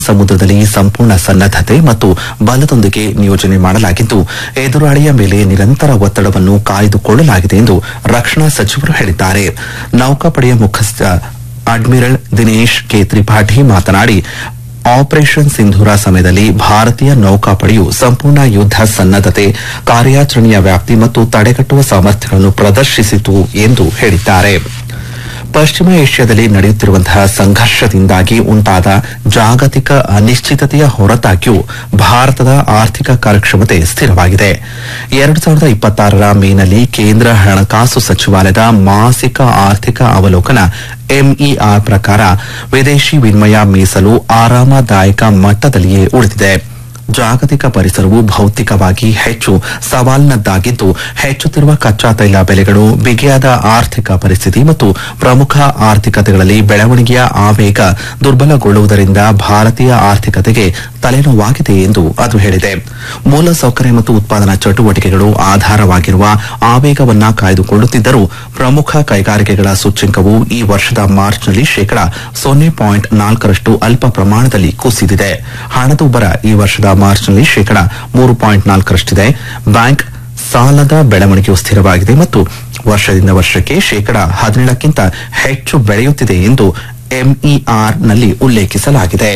ಸಮುದ್ರದಲ್ಲಿ ಸಂಪೂರ್ಣ ಸನ್ನದ್ದತೆ ಮತ್ತು ಬಲದೊಂದಿಗೆ ನಿಯೋಜನೆ ಮಾಡಲಾಗಿದ್ದು ಎದುರಾಳಿಯ ಮೇಲೆ ನಿರಂತರ ಒತ್ತಡವನ್ನು ಕಾಯ್ದುಕೊಳ್ಳಲಾಗಿದೆ ಎಂದು ರಕ್ಷಣಾ ಸಚಿವರು ಹೇಳಿದ್ದಾರೆ ನೌಕಾಪಡೆಯ ಮುಖ್ಯಸ್ಥ ಅಡ್ಮಿರಲ್ ದಿನೇಶ್ ಕೆ ತ್ರಿಪಾಠಿ ಮಾತನಾಡಿ ಆಪರೇಷನ್ ಸಿಂಧೂರ ಸಮಯದಲ್ಲಿ ಭಾರತೀಯ ನೌಕಾಪಡೆಯು ಸಂಪೂರ್ಣ ಯುದ್ಧ ಸನ್ನದ್ದತೆ ಕಾರ್ಯಾಚರಣೆಯ ವ್ಯಾಪ್ತಿ ಮತ್ತು ತಡೆಗಟ್ಟುವ ಸಾಮರ್ಥ್ಯಗಳನ್ನು ಪ್ರದರ್ಶಿಸಿತು ಎಂದು ಹೇಳಿದ್ದಾರೆ ಪಶ್ಚಿಮ ಏಷ್ಯಾದಲ್ಲಿ ನಡೆಯುತ್ತಿರುವಂತಹ ಸಂಘರ್ಷದಿಂದಾಗಿ ಉಂಟಾದ ಜಾಗತಿಕ ಅನಿಶ್ಚಿತತೆಯ ಹೊರತಾಗಿಯೂ ಭಾರತದ ಆರ್ಥಿಕ ಕಾರ್ಯಕ್ಷಮತೆ ಸ್ಥಿರವಾಗಿದೆ ಎರಡು ಸಾವಿರದ ಇಪ್ಪತ್ತಾರರ ಮೇನಲ್ಲಿ ಕೇಂದ್ರ ಹಣಕಾಸು ಸಚಿವಾಲಯದ ಮಾಸಿಕ ಆರ್ಥಿಕ ಅವಲೋಕನ ಎಂಇಆರ್ ಪ್ರಕಾರ ವಿದೇಶಿ ವಿನಿಮಯ ಮೀಸಲು ಆರಾಮದಾಯಕ ಮಟ್ಟದಲ್ಲಿಯೇ ಉಳಿದಿದೆ ಜಾಗತಿಕ ಪರಿಸರವು ಭೌತಿಕವಾಗಿ ಹೆಚ್ಚು ಸವಾಲಿನದ್ದಾಗಿದ್ದು ಹೆಚ್ಚುತ್ತಿರುವ ಕಚ್ಚಾ ತೈಲ ಬೆಲೆಗಳು ಬಿಗಿಯಾದ ಆರ್ಥಿಕ ಪರಿಸ್ಥಿತಿ ಮತ್ತು ಪ್ರಮುಖ ಆರ್ಥಿಕತೆಗಳಲ್ಲಿ ಬೆಳವಣಿಗೆಯ ಆವೇಗ ದುರ್ಬಲಗೊಳ್ಳುವುದರಿಂದ ಭಾರತೀಯ ಆರ್ಥಿಕತೆಗೆ ತಲೆನೋವಾಗಿದೆ ಎಂದು ಅದು ಹೇಳಿದೆ ಮೂಲಸೌಕರ್ಯ ಮತ್ತು ಉತ್ಪಾದನಾ ಚಟುವಟಿಕೆಗಳು ಆಧಾರವಾಗಿರುವ ಆವೇಗವನ್ನ ಕಾಯ್ದುಕೊಳ್ಳುತ್ತಿದ್ದರೂ ಪ್ರಮುಖ ಕೈಗಾರಿಕೆಗಳ ಸೂಚ್ಯಂಕವು ಈ ವರ್ಷದ ಮಾರ್ಚ್ನಲ್ಲಿ ಶೇಕಡಾ ಸೊನ್ನೆ ಪಾಯಿಂಟ್ ನಾಲ್ಕರಷ್ಟು ಅಲ್ಪ ಪ್ರಮಾಣದಲ್ಲಿ ಕುಸಿದಿದೆ ಹಣದುಬ್ಬರ ಈ ವರ್ಷದ ಮಾರ್ಚ್ನಲ್ಲಿ ಶೇಕಡಾ ಮೂರು ಪಾಯಿಂಟ್ ನಾಲ್ಕರಷ್ಟಿದೆ ಬ್ಯಾಂಕ್ ಸಾಲದ ಬೆಳವಣಿಗೆಯು ಸ್ಥಿರವಾಗಿದೆ ಮತ್ತು ವರ್ಷದಿಂದ ವರ್ಷಕ್ಕೆ ಶೇಕಡಾ ಹದಿನೇಳಕ್ಕಿಂತ ಹೆಚ್ಚು ಬೆಳೆಯುತ್ತಿದೆ ಎಂದು ಎಂಇಆರ್ನಲ್ಲಿ ಉಲ್ಲೇಖಿಸಲಾಗಿದೆ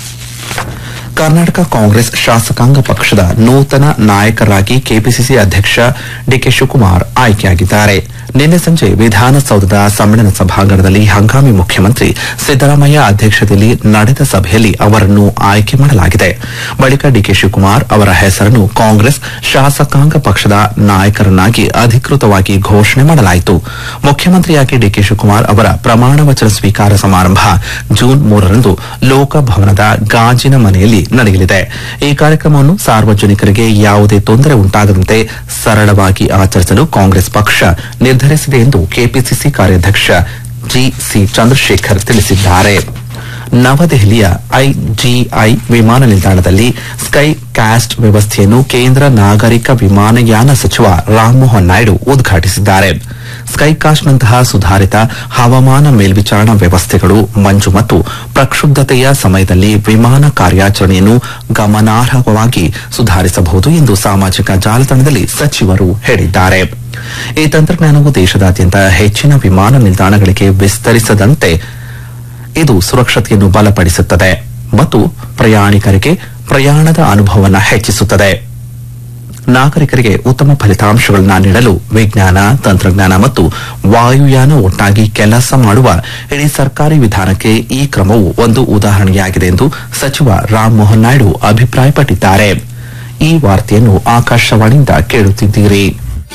ಕರ್ನಾಟಕ ಕಾಂಗ್ರೆಸ್ ಶಾಸಕಾಂಗ ಪಕ್ಷದ ನೂತನ ನಾಯಕರಾಗಿ ಕೆಪಿಸಿಸಿ ಅಧ್ಯಕ್ಷ ಡಿಕೆ ಶಿವಕುಮಾರ್ ಆಯ್ಕೆಯಾಗಿದ್ದಾರೆ ನಿನ್ನೆ ಸಂಜೆ ವಿಧಾನಸೌಧದ ಸಮ್ಮೇಳನ ಸಭಾಂಗಣದಲ್ಲಿ ಹಂಗಾಮಿ ಮುಖ್ಯಮಂತ್ರಿ ಸಿದ್ದರಾಮಯ್ಯ ಅಧ್ಯಕ್ಷತೆಯಲ್ಲಿ ನಡೆದ ಸಭೆಯಲ್ಲಿ ಅವರನ್ನು ಆಯ್ಕೆ ಮಾಡಲಾಗಿದೆ ಬಳಿಕ ಡಿಕೆ ಶಿವಕುಮಾರ್ ಅವರ ಹೆಸರನ್ನು ಕಾಂಗ್ರೆಸ್ ಶಾಸಕಾಂಗ ಪಕ್ಷದ ನಾಯಕರನ್ನಾಗಿ ಅಧಿಕೃತವಾಗಿ ಘೋಷಣೆ ಮಾಡಲಾಯಿತು ಮುಖ್ಯಮಂತ್ರಿಯಾಗಿ ಡಿಕೆ ಶಿವಕುಮಾರ್ ಅವರ ಪ್ರಮಾಣ ವಚನ ಸ್ವೀಕಾರ ಸಮಾರಂಭ ಜೂನ್ ಮೂರರಂದು ಲೋಕಭವನದ ಗಾಜಿನ ಮನೆಯಲ್ಲಿ ನಡೆಯಲಿದೆ ಈ ಕಾರ್ಯಕ್ರಮವನ್ನು ಸಾರ್ವಜನಿಕರಿಗೆ ಯಾವುದೇ ತೊಂದರೆ ಉಂಟಾಗದಂತೆ ಸರಳವಾಗಿ ಆಚರಿಸಲು ಕಾಂಗ್ರೆಸ್ ಪಕ್ಷ ನಿರ್ಧರಿಸಿದೆ ಎಂದು ಕೆಪಿಸಿಸಿ ಕಾರ್ಯಾಧ್ಯಕ್ಷ ಜಿಸಿ ಚಂದ್ರಶೇಖರ್ ತಿಳಿಸಿದ್ದಾರೆ ನವದೆಹಲಿಯ ಐಜಿಐ ವಿಮಾನ ನಿಲ್ದಾಣದಲ್ಲಿ ಸ್ಕೈ ಕ್ಯಾಸ್ಟ್ ವ್ಯವಸ್ಥೆಯನ್ನು ಕೇಂದ್ರ ನಾಗರಿಕ ವಿಮಾನಯಾನ ಸಚಿವ ರಾಮಮೋಹನ್ ನಾಯ್ಡು ಉದ್ಘಾಟಿಸಿದ್ದಾರೆ ಸ್ಕೈಕಾಸ್ಟ್ನಂತಹ ಸುಧಾರಿತ ಹವಾಮಾನ ಮೇಲ್ವಿಚಾರಣಾ ವ್ಯವಸ್ಥೆಗಳು ಮಂಜು ಮತ್ತು ಪ್ರಕ್ಷುಬ್ಧತೆಯ ಸಮಯದಲ್ಲಿ ವಿಮಾನ ಕಾರ್ಯಾಚರಣೆಯನ್ನು ಗಮನಾರ್ಹವಾಗಿ ಸುಧಾರಿಸಬಹುದು ಎಂದು ಸಾಮಾಜಿಕ ಜಾಲತಾಣದಲ್ಲಿ ಸಚಿವರು ಹೇಳಿದ್ದಾರೆ ಈ ತಂತ್ರಜ್ಞಾನವು ದೇಶದಾದ್ಯಂತ ಹೆಚ್ಚಿನ ವಿಮಾನ ನಿಲ್ದಾಣಗಳಿಗೆ ವಿಸ್ತರಿಸದಂತೆ ಇದು ಸುರಕ್ಷತೆಯನ್ನು ಬಲಪಡಿಸುತ್ತದೆ ಮತ್ತು ಪ್ರಯಾಣಿಕರಿಗೆ ಪ್ರಯಾಣದ ಅನುಭವವನ್ನು ಹೆಚ್ಚಿಸುತ್ತದೆ ನಾಗರಿಕರಿಗೆ ಉತ್ತಮ ಫಲಿತಾಂಶಗಳನ್ನು ನೀಡಲು ವಿಜ್ಞಾನ ತಂತ್ರಜ್ಞಾನ ಮತ್ತು ವಾಯುಯಾನ ಒಟ್ಟಾಗಿ ಕೆಲಸ ಮಾಡುವ ಇಡೀ ಸರ್ಕಾರಿ ವಿಧಾನಕ್ಕೆ ಈ ಕ್ರಮವು ಒಂದು ಉದಾಹರಣೆಯಾಗಿದೆ ಎಂದು ಸಚಿವ ರಾಮಮೋಹನ್ ನಾಯ್ಡು ಅಭಿಪ್ರಾಯಪಟ್ಟಿದ್ದಾರೆ ಈ ವಾರ್ತೆಯನ್ನು ಆಕಾಶವಾಣಿಯಿಂದ ಕೇಳುತ್ತಿದ್ದೀರಿ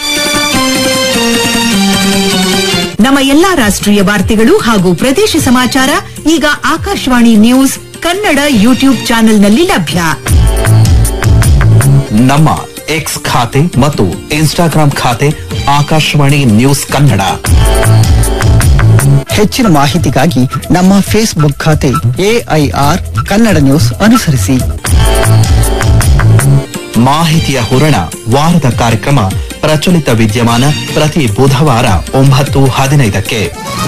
ನಮ್ಮ ಎಲ್ಲಾ ರಾಷ್ಟ್ರೀಯ ವಾರ್ತೆಗಳು ಹಾಗೂ ಪ್ರದೇಶ ಸಮಾಚಾರ ಈಗ ಆಕಾಶವಾಣಿ ನ್ಯೂಸ್ ಕನ್ನಡ ಯೂಟ್ಯೂಬ್ ಚಾನೆಲ್ನಲ್ಲಿ ಲಭ್ಯ ನಮ್ಮ ಎಕ್ಸ್ ಖಾತೆ ಮತ್ತು ಇನ್ಸ್ಟಾಗ್ರಾಂ ಖಾತೆ ಆಕಾಶವಾಣಿ ನ್ಯೂಸ್ ಕನ್ನಡ ಹೆಚ್ಚಿನ ಮಾಹಿತಿಗಾಗಿ ನಮ್ಮ ಫೇಸ್ಬುಕ್ ಖಾತೆ ಎಐಆರ್ ಕನ್ನಡ ನ್ಯೂಸ್ ಅನುಸರಿಸಿ ಮಾಹಿತಿಯ ಹೂರಣ ವಾರದ ಕಾರ್ಯಕ್ರಮ ಪ್ರಚಲಿತ ವಿದ್ಯಮಾನ ಪ್ರತಿ ಬುಧವಾರ ಒಂಬತ್ತು ಹದಿನೈದಕ್ಕೆ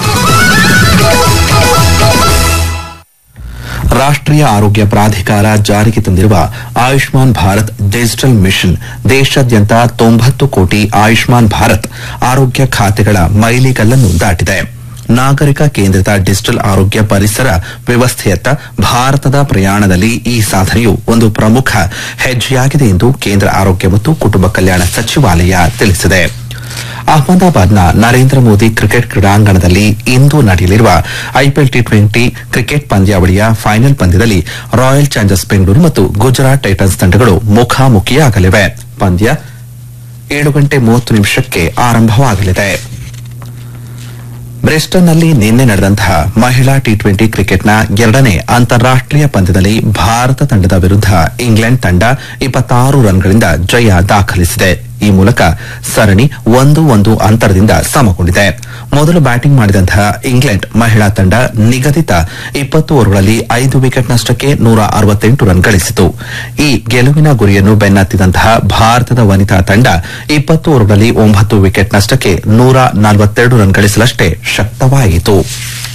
ರಾಷ್ಟ್ರೀಯ ಆರೋಗ್ಯ ಪ್ರಾಧಿಕಾರ ಜಾರಿಗೆ ತಂದಿರುವ ಆಯುಷ್ಮಾನ್ ಭಾರತ್ ಡಿಜಿಟಲ್ ಮಿಷನ್ ದೇಶಾದ್ಯಂತ ತೊಂಬತ್ತು ಕೋಟಿ ಆಯುಷ್ಮಾನ್ ಭಾರತ್ ಆರೋಗ್ಯ ಖಾತೆಗಳ ಮೈಲಿಗಲ್ಲನ್ನು ದಾಟಿದೆ ನಾಗರಿಕ ಕೇಂದ್ರಿತ ಡಿಜಿಟಲ್ ಆರೋಗ್ಯ ಪರಿಸರ ವ್ಯವಸ್ಥೆಯತ್ತ ಭಾರತದ ಪ್ರಯಾಣದಲ್ಲಿ ಈ ಸಾಧನೆಯು ಒಂದು ಪ್ರಮುಖ ಹೆಜ್ಜೆಯಾಗಿದೆ ಎಂದು ಕೇಂದ್ರ ಆರೋಗ್ಯ ಮತ್ತು ಕುಟುಂಬ ಕಲ್ಯಾಣ ಸಚಿವಾಲಯ ತಿಳಿಸಿದೆ ಅಹಮದಾಬಾದ್ನ ನರೇಂದ್ರ ಮೋದಿ ಕ್ರಿಕೆಟ್ ಕ್ರೀಡಾಂಗಣದಲ್ಲಿ ಇಂದು ನಡೆಯಲಿರುವ ಐಪಿಎಲ್ ಟಿ ಟ್ವೆಂಟಿ ಕ್ರಿಕೆಟ್ ಪಂದ್ಯಾವಳಿಯ ಫೈನಲ್ ಪಂದ್ಯದಲ್ಲಿ ರಾಯಲ್ ಚಾಲೆಂಜರ್ಸ್ ಬೆಂಗಳೂರು ಮತ್ತು ಗುಜರಾತ್ ಟೈಟನ್ಸ್ ತಂಡಗಳು ಮುಖಾಮುಖಿಯಾಗಲಿವೆ ಪಂದ್ಯ ಏಳು ಗಂಟೆ ಮೂವತ್ತು ನಿಮಿಷಕ್ಕೆ ಆರಂಭವಾಗಲಿದೆ ಬ್ರಿಸ್ಟನ್ನಲ್ಲಿ ನಿನ್ನೆ ನಡೆದಂತಹ ಮಹಿಳಾ ಟಿ ಟ್ವೆಂಟಿ ಕ್ರಿಕೆಟ್ನ ಎರಡನೇ ಅಂತಾರಾಷ್ಟೀಯ ಪಂದ್ಯದಲ್ಲಿ ಭಾರತ ತಂಡದ ವಿರುದ್ಧ ಇಂಗ್ಲೆಂಡ್ ತಂಡ ಇಪ್ಪತ್ತಾರು ರನ್ಗಳಿಂದ ಜಯ ದಾಖಲಿಸಿದೆ ಈ ಮೂಲಕ ಸರಣಿ ಒಂದು ಒಂದು ಅಂತರದಿಂದ ಸಮಗೊಂಡಿದೆ ಮೊದಲು ಬ್ಯಾಟಿಂಗ್ ಮಾಡಿದಂತಹ ಇಂಗ್ಲೆಂಡ್ ಮಹಿಳಾ ತಂಡ ನಿಗದಿತ ಇಪ್ಪತ್ತು ಓವರ್ಗಳಲ್ಲಿ ಐದು ವಿಕೆಟ್ ನಷ್ಟಕ್ಕೆ ನೂರ ಅರವತ್ತೆಂಟು ರನ್ ಗಳಿಸಿತು ಈ ಗೆಲುವಿನ ಗುರಿಯನ್ನು ಬೆನ್ನತ್ತಿದಂತಹ ಭಾರತದ ವನಿತಾ ತಂಡ ಇಪ್ಪತ್ತು ಓವರ್ಗಳಲ್ಲಿ ಒಂಬತ್ತು ವಿಕೆಟ್ ನಷ್ಟಕ್ಕೆ ನೂರ ನಲವತ್ತೆರಡು ರನ್ ಗಳಿಸಲಷ್ಟೇ ಶಕ್ತವಾಯಿತು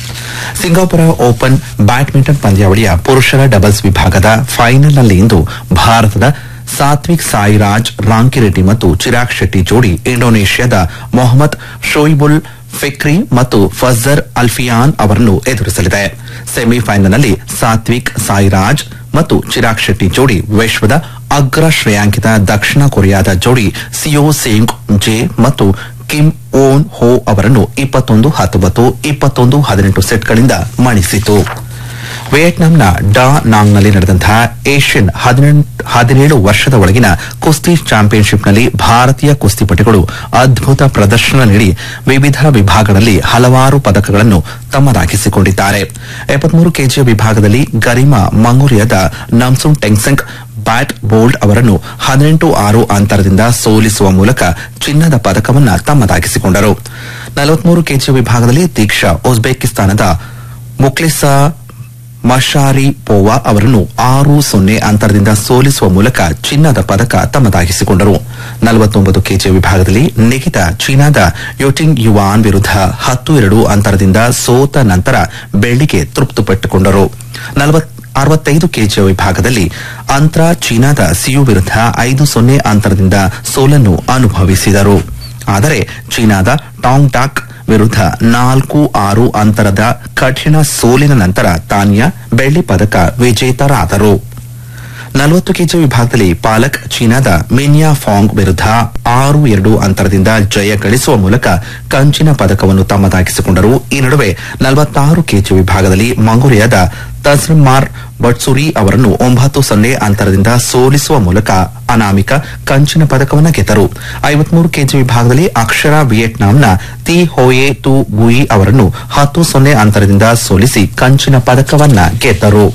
ಸಿಂಗಾಪುರ ಓಪನ್ ಬ್ಯಾಡ್ಮಿಂಟನ್ ಪಂದ್ಯಾವಳಿಯ ಪುರುಷರ ಡಬಲ್ಸ್ ವಿಭಾಗದ ಫೈನಲ್ನಲ್ಲಿ ಇಂದು ಭಾರತದ ಸಾತ್ವಿಕ್ ಸಾಯಿರಾಜ್ ರಾಂಕಿರೆಡ್ಡಿ ಮತ್ತು ಚಿರಾಗ್ ಶೆಟ್ಟಿ ಜೋಡಿ ಇಂಡೋನೇಷ್ಯಾದ ಮೊಹಮ್ಮದ್ ಶೋಯಿಬುಲ್ ಫಿಕ್ರಿ ಮತ್ತು ಫಜರ್ ಅಲ್ಫಿಯಾನ್ ಅವರನ್ನು ಎದುರಿಸಲಿದೆ ಸೆಮಿಫೈನಲ್ನಲ್ಲಿ ಸಾತ್ವಿಕ್ ಸಾಯಿರಾಜ್ ಮತ್ತು ಚಿರಾಗ್ ಶೆಟ್ಟಿ ಜೋಡಿ ವಿಶ್ವದ ಅಗ್ರ ಶ್ರೇಯಾಂಕಿತ ದಕ್ಷಿಣ ಕೊರಿಯಾದ ಜೋಡಿ ಸಿಯೋ ಸೇಂಗ್ ಜೆ ಮತ್ತು ಕಿಮ್ ಓನ್ ಹೋ ಅವರನ್ನು ಇಪ್ಪತ್ತೊಂದು ಹತ್ತೊಂಬತ್ತು ಇಪ್ಪತ್ತೊಂದು ಹದಿನೆಂಟು ಸೆಟ್ಗಳಿಂದ ಮಣಿಸಿತು ವಿಯೆಟ್ನಾಂನ ಡಾ ನಾಂಗ್ನಲ್ಲಿ ನಡೆದಂತಹ ಏಷ್ಯನ್ ಹದಿನೇಳು ವರ್ಷದ ಒಳಗಿನ ಕುಸ್ತಿ ಚಾಂಪಿಯನ್ಶಿಪ್ನಲ್ಲಿ ಭಾರತೀಯ ಕುಸ್ತಿಪಟುಗಳು ಅದ್ಭುತ ಪ್ರದರ್ಶನ ನೀಡಿ ವಿವಿಧ ವಿಭಾಗಗಳಲ್ಲಿ ಹಲವಾರು ಪದಕಗಳನ್ನು ತಮ್ಮದಾಗಿಸಿಕೊಂಡಿದ್ದಾರೆ ಎಪ್ಪತ್ಮೂರು ಕೆಜಿಯ ವಿಭಾಗದಲ್ಲಿ ಗರಿಮಾ ಮಂಗೋಲಿಯಾದ ನಮ್ಸುನ್ ಟೆಂಗ್ಸೆಂಗ್ ಬ್ಯಾಟ್ ಬೋಲ್ಡ್ ಅವರನ್ನು ಹದಿನೆಂಟು ಆರು ಅಂತರದಿಂದ ಸೋಲಿಸುವ ಮೂಲಕ ಚಿನ್ನದ ಪದಕವನ್ನು ತಮ್ಮದಾಗಿಸಿಕೊಂಡರು ನಲವತ್ಮೂರು ಕೆಜಿಯ ವಿಭಾಗದಲ್ಲಿ ದೀಕ್ಷಾ ಉಜ್ಬೇಕಿಸ್ತಾನದ ಮುಕ್ಲಿಸಾ ಮಶಾರಿ ಪೋವಾ ಅವರನ್ನು ಆರು ಸೊನ್ನೆ ಅಂತರದಿಂದ ಸೋಲಿಸುವ ಮೂಲಕ ಚಿನ್ನದ ಪದಕ ತಮ್ಮದಾಗಿಸಿಕೊಂಡರು ನಲವತ್ತೊಂಬತ್ತು ಕೆಜಿ ವಿಭಾಗದಲ್ಲಿ ನಿಖಿತ ಚೀನಾದ ಯೋಟಿಂಗ್ ಯುವಾನ್ ವಿರುದ್ಧ ಹತ್ತು ಎರಡು ಅಂತರದಿಂದ ಸೋತ ನಂತರ ಬೆಳ್ಳಿಗೆ ತೃಪ್ತಿಪಟ್ಟುಕೊಂಡರು ಅರವತ್ತೈದು ಕೆಜಿಯ ವಿಭಾಗದಲ್ಲಿ ಅಂತ್ರ ಚೀನಾದ ಸಿಯು ವಿರುದ್ಧ ಐದು ಸೊನ್ನೆ ಅಂತರದಿಂದ ಸೋಲನ್ನು ಅನುಭವಿಸಿದರು ಆದರೆ ಚೀನಾದ ಟಾಂಗ್ ಟಾಕ್ ವಿರುದ್ಧ ನಾಲ್ಕು ಆರು ಅಂತರದ ಕಠಿಣ ಸೋಲಿನ ನಂತರ ತಾನ್ಯಾ ಬೆಳ್ಳಿ ಪದಕ ವಿಜೇತರಾದರು ನಲವತ್ತು ಕೆಜಿ ವಿಭಾಗದಲ್ಲಿ ಪಾಲಕ್ ಚೀನಾದ ಮಿನ್ಯಾ ಫಾಂಗ್ ವಿರುದ್ಧ ಆರು ಎರಡು ಅಂತರದಿಂದ ಜಯ ಗಳಿಸುವ ಮೂಲಕ ಕಂಚಿನ ಪದಕವನ್ನು ತಮ್ಮದಾಗಿಸಿಕೊಂಡರು ಈ ನಡುವೆ ನಲವತ್ತಾರು ಕೆಜಿ ವಿಭಾಗದಲ್ಲಿ ಮಂಗೋಲಿಯಾದ ತಜ್ಮಾರ್ ಬಟ್ಸುರಿ ಅವರನ್ನು ಒಂಬತ್ತು ಸೊನ್ನೆ ಅಂತರದಿಂದ ಸೋಲಿಸುವ ಮೂಲಕ ಅನಾಮಿಕ ಕಂಚಿನ ಪದಕವನ್ನು ಗೆದ್ದರು ಐವತ್ಮೂರು ಕೆಜಿ ವಿಭಾಗದಲ್ಲಿ ಅಕ್ಷರ ವಿಯೆಟ್ನಾಂನ ತಿ ಹೋಯೆ ತು ಬುಯಿ ಅವರನ್ನು ಹತ್ತು ಸೊನ್ನೆ ಅಂತರದಿಂದ ಸೋಲಿಸಿ ಕಂಚಿನ ಪದಕವನ್ನ ಗೆದ್ದರು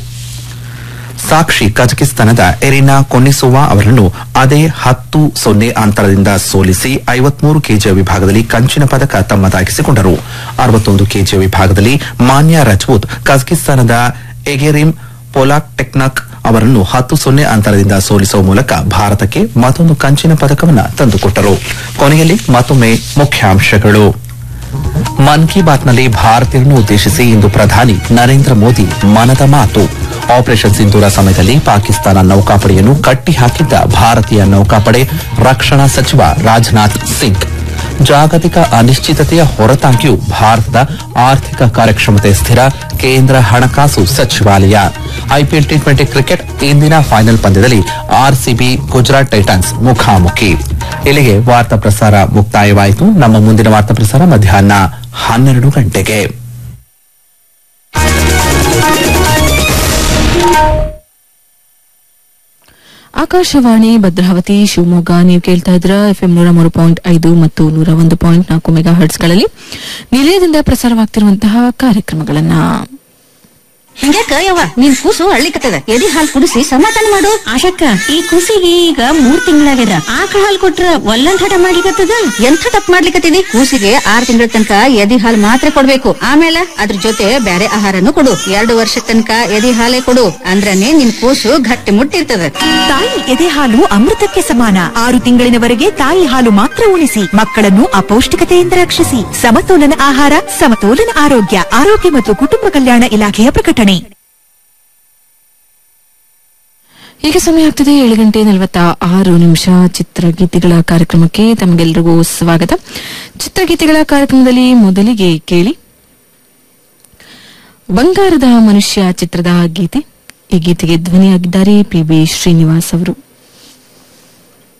ಸಾಕ್ಷಿ ಕಜಕಿಸ್ತಾನದ ಎರಿನಾ ಕೊನ್ನಿಸೋವಾ ಅವರನ್ನು ಅದೇ ಹತ್ತು ಸೊನ್ನೆ ಅಂತರದಿಂದ ಸೋಲಿಸಿ ಐವತ್ಮೂರು ಕೆಜಿಯ ವಿಭಾಗದಲ್ಲಿ ಕಂಚಿನ ಪದಕ ತಮ್ಮದಾಗಿಸಿಕೊಂಡರು ಅರವತ್ತೊಂದು ಕೆಜಿಯ ವಿಭಾಗದಲ್ಲಿ ಮಾನ್ಯ ರಜಪೂತ್ ಕಜಕಿಸ್ತಾನದ ಎಗೆರಿಮ್ ಪೊಲಾಕ್ ಟೆಕ್ನಕ್ ಅವರನ್ನು ಹತ್ತು ಸೊನ್ನೆ ಅಂತರದಿಂದ ಸೋಲಿಸುವ ಮೂಲಕ ಭಾರತಕ್ಕೆ ಮತ್ತೊಂದು ಕಂಚಿನ ಪದಕವನ್ನು ತಂದುಕೊಟ್ಟರು ಕೊನೆಯಲ್ಲಿ ಮತ್ತೊಮ್ಮೆ ಮುಖ್ಯಾಂಶಗಳು ಮನ್ ಕಿ ಬಾತ್ನಲ್ಲಿ ಭಾರತೀಯರನ್ನು ಉದ್ದೇಶಿಸಿ ಇಂದು ಪ್ರಧಾನಿ ನರೇಂದ್ರ ಮೋದಿ ಮನದ ಮಾತು ಆಪರೇಷನ್ ಸಿಂಧೂರ ಸಮಯದಲ್ಲಿ ಪಾಕಿಸ್ತಾನ ನೌಕಾಪಡೆಯನ್ನು ಕಟ್ಟಿಹಾಕಿದ್ದ ಭಾರತೀಯ ನೌಕಾಪಡೆ ರಕ್ಷಣಾ ಸಚಿವ ರಾಜನಾಥ್ ಸಿಂಗ್ ಜಾಗತಿಕ ಅನಿಶ್ಚಿತತೆಯ ಹೊರತಾಗಿಯೂ ಭಾರತದ ಆರ್ಥಿಕ ಕಾರ್ಯಕ್ಷಮತೆ ಸ್ಥಿರ ಕೇಂದ್ರ ಹಣಕಾಸು ಸಚಿವಾಲಯ ಐಪಿಎಲ್ ಟಿ ಟ್ವೆಂಟಿ ಕ್ರಿಕೆಟ್ ಇಂದಿನ ಫೈನಲ್ ಪಂದ್ಯದಲ್ಲಿ ಆರ್ಸಿಬಿ ಗುಜರಾತ್ ಟೈಟನ್ಸ್ ಮುಖಾಮುಖಿ ಇಲ್ಲಿಗೆ ವಾರ್ತಾ ಪ್ರಸಾರ ಮುಕ್ತಾಯವಾಯಿತು ನಮ್ಮ ಮುಂದಿನ ವಾರ್ತಾ ಪ್ರಸಾರ ಮಧ್ಯಾಹ್ನ ಹನ್ನೆರಡು ಗಂಟೆಗೆ ಆಕಾಶವಾಣಿ ಭದ್ರಾವತಿ ಶಿವಮೊಗ್ಗ ನೀವು ಕೇಳ್ತಾ ಇದ್ರ ಎಫ್ಎಂ ನೂರ ಮೂರು ಪಾಯಿಂಟ್ ಐದು ಮತ್ತು ನೂರ ಒಂದು ಪಾಯಿಂಟ್ ನಾಲ್ಕು ಮೆಗಾ ಹರ್ಟ್ಸ್ಗಳಲ್ಲಿ ನಿಲಯದಿಂದ ಪ್ರಸಾರವಾಗ್ತಿರುವಂತಹ ಕಾರ್ಯಕ್ರಮಗಳನ್ನ ಹಿಂಗ್ಯಾಕ ಯವ್ವ ನಿನ್ ಕೂಸು ಅಳ್ಳಿಕತ್ತದ ಎದಿ ಹಾಲ್ ಕುಡಿಸಿ ಸಮಾಧಾನ ಮಾಡು ಆಶಕ್ಕ ಈ ಕೂಸಿಗೆ ಈಗ ಮೂರ್ ತಿಂಗಳಾಗ್ಯದ ಆಕಳ ಹಾಲ್ ಕೊಟ್ರ ಒಲ್ಲಂದ್ ಹಠ ಮಾಡ್ಲಿಕತ್ತದ ಎಂಥ ತಪ್ಪ ಮಾಡ್ಲಿಕತ್ತಿದಿ ಕೂಸಿಗೆ ಆರ್ ತಿಂಗಳ ತನಕ ಎದಿ ಹಾಲ್ ಮಾತ್ರ ಕೊಡ್ಬೇಕು ಆಮೇಲೆ ಅದ್ರ ಜೊತೆ ಬ್ಯಾರೆ ಆಹಾರನು ಕೊಡು ಎರಡು ವರ್ಷ ತನಕ ಎದಿ ಹಾಲೇ ಕೊಡು ಅಂದ್ರನೇ ನಿನ್ ಕೂಸು ಗಟ್ಟಿ ಮುಟ್ಟಿರ್ತದ ತಾಯಿ ಎದೆ ಹಾಲು ಅಮೃತಕ್ಕೆ ಸಮಾನ ಆರು ತಿಂಗಳಿನವರೆಗೆ ತಾಯಿ ಹಾಲು ಮಾತ್ರ ಉಣಿಸಿ ಮಕ್ಕಳನ್ನು ಅಪೌಷ್ಟಿಕತೆಯಿಂದ ರಕ್ಷಿಸಿ ಸಮತೋಲನ ಆಹಾರ ಸಮತೋಲನ ಆರೋಗ್ಯ ಆರೋಗ್ಯ ಮತ್ತು ಕುಟುಂಬ ಕಲ್ಯಾಣ ಇಲಾಖೆಯ ಪ್ರಕಟಣೆ ಈಗ ಸಮಯ ಆಗ್ತಿದೆ ಏಳು ಗಂಟೆ ನಲವತ್ತ ಆರು ನಿಮಿಷ ಚಿತ್ರಗೀತೆಗಳ ಕಾರ್ಯಕ್ರಮಕ್ಕೆ ತಮಗೆಲ್ಲರಿಗೂ ಸ್ವಾಗತ ಚಿತ್ರಗೀತೆಗಳ ಕಾರ್ಯಕ್ರಮದಲ್ಲಿ ಮೊದಲಿಗೆ ಕೇಳಿ ಬಂಗಾರದ ಮನುಷ್ಯ ಚಿತ್ರದ ಗೀತೆ ಈ ಗೀತೆಗೆ ಧ್ವನಿಯಾಗಿದ್ದಾರೆ ಪಿ ಬಿ ಶ್ರೀನಿವಾಸ್ ಅವರು